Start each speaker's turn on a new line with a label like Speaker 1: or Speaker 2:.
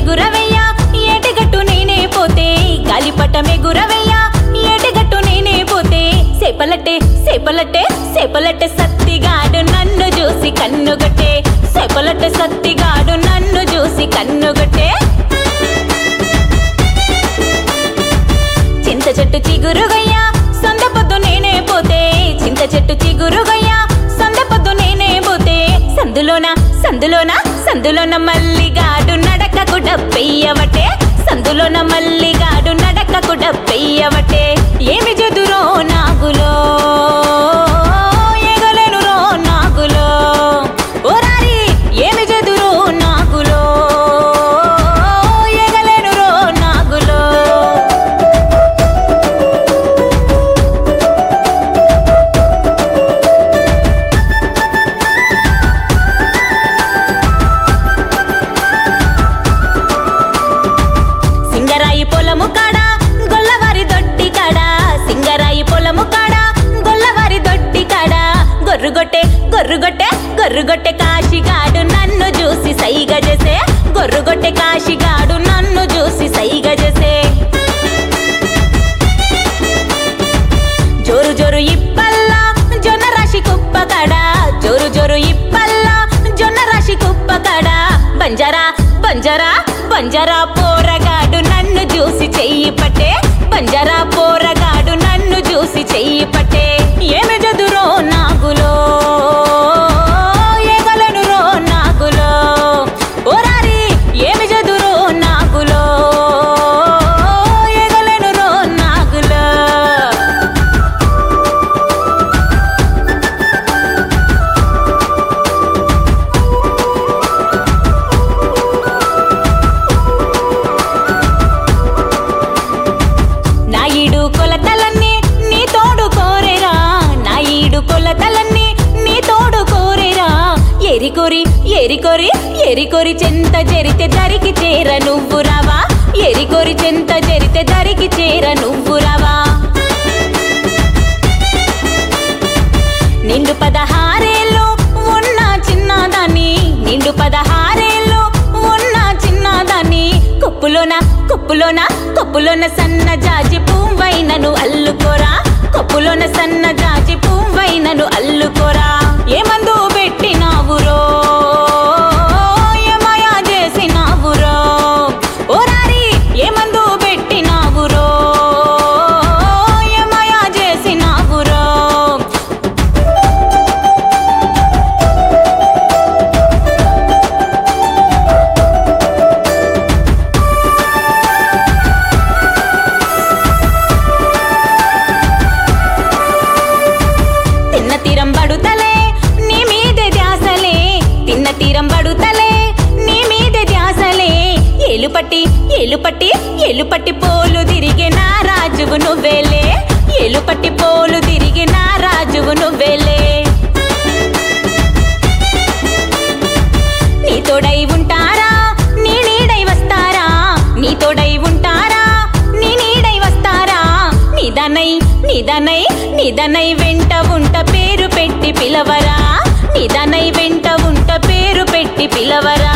Speaker 1: గురవయ్య ఏటిగట్టు నేనే పోతే గాలిపటమే గురవయ్య ఏటిగట్టు నేనే పోతే సేపలట్టే సేపలట్టే సేపలట్టే సత్తిగాడు నన్ను చూసి కన్నుగట్టే సేపలట్టే సత్తిగాడు నన్ను చూసి కన్నుగట్టే చింత చెట్టు చిగురుగయ్యా సొంత పొద్దు నేనే పోతే చింత చెట్టు చిగురుగయ్యా సొంత పొద్దు నేనే పోతే సందులోన సందులోన సందులోన మల్లిగాడు నడకకు డబ్బెయ్యవటే సందులోన మల్లిగాడు నడకకు డబ్బెయ్యవటే ఏమి జదురో నాగులో ఎగలేనురో నాగులో ఓరారి ఏమి జదురో నాగులో ఎగలేనురో నాగులో సింగరాయి పొలము కాడ గొల్లవారి దొడ్డి కాడ సింగరాయి పొలము కాడ గొల్లవారి దొడ్డి కాడ గొర్రుగొట్టె గొర్రుగొట్టె గొర్రుగొట్టె కాశిగాడు నన్ను చూసి సైగ చేసే గొర్రుగొట్టె కాశిగాడు నన్ను చూసి సైగ చేసే జోరు జోరు ఇప్పల్లా జొన్న రాశి కుప్ప కాడ జోరు జోరు ఇప్పల్లా జొన్న రాశి కుప్ప కాడ బంజారా బంజారా బంజారా పోరగాడు నన్ను చూసి చెయ్యి పట్టే బంజారా పోరగాడు నన్ను చూసి చెయ్యి పట్టే ఏమి జదురో నాగులో ఏగలనురో నాగులో ఓరారి ఏమి జదురో నాగులో ఏగలనురో నాగులో నా ఈడు కొలతలన్నీ నీ తోడు కోరేరా నా ఈడు కొలతలన్నీ నీ తోడు కోరేరా ఎరికొరి ఎరికొరి ఎరికొరి చెంత జరితే దరికి చేర నువ్వు రావా ఎరికొరి చెంత జరితే దరికి చేర నువ్వు రావా నిండు పదహారేళ్ళు ఉన్న చిన్నదాన్ని నిండు పదహారేళ్ళు ఉన్న చిన్నదాన్ని కొప్పులోన కొప్పులోన కొప్పులోన సన్న జాజి పువ్వైనను అల్లుకోరా కొప్పులోన సన్న జాజి పువ్వైనను అల్లుకోరా ఏమందు పెట్టినావురో ఏమయా చేసినావురో ఓరారి ఏమందు పెట్టినావురో ఏమయా చేసినావురో తిన్న తీరం బడుతలే నీ మీదే ధ్యాసలే తిన్న తీరం బడుతలే నీ మీదే ధ్యాసలే ఏలుపట్టి ఏలుపట్టి ఏలుపట్టి పోలు తిరిగే నా రాజువు నువ్వేలే ఏలుపట్టి పోలు తిరిగే నా రాజువు నువ్వేలే నీ తోడై ఉంటారా నీ నీడై వస్తారా నీ తోడై ఉంటారా నీ నీడై వస్తారా నిదనై నిదనై నిదనై వెంట ఉంట పేరు పెట్టి పిలవరా నిదనై వెంట ఉంట పేరు పెట్టి పిలవరా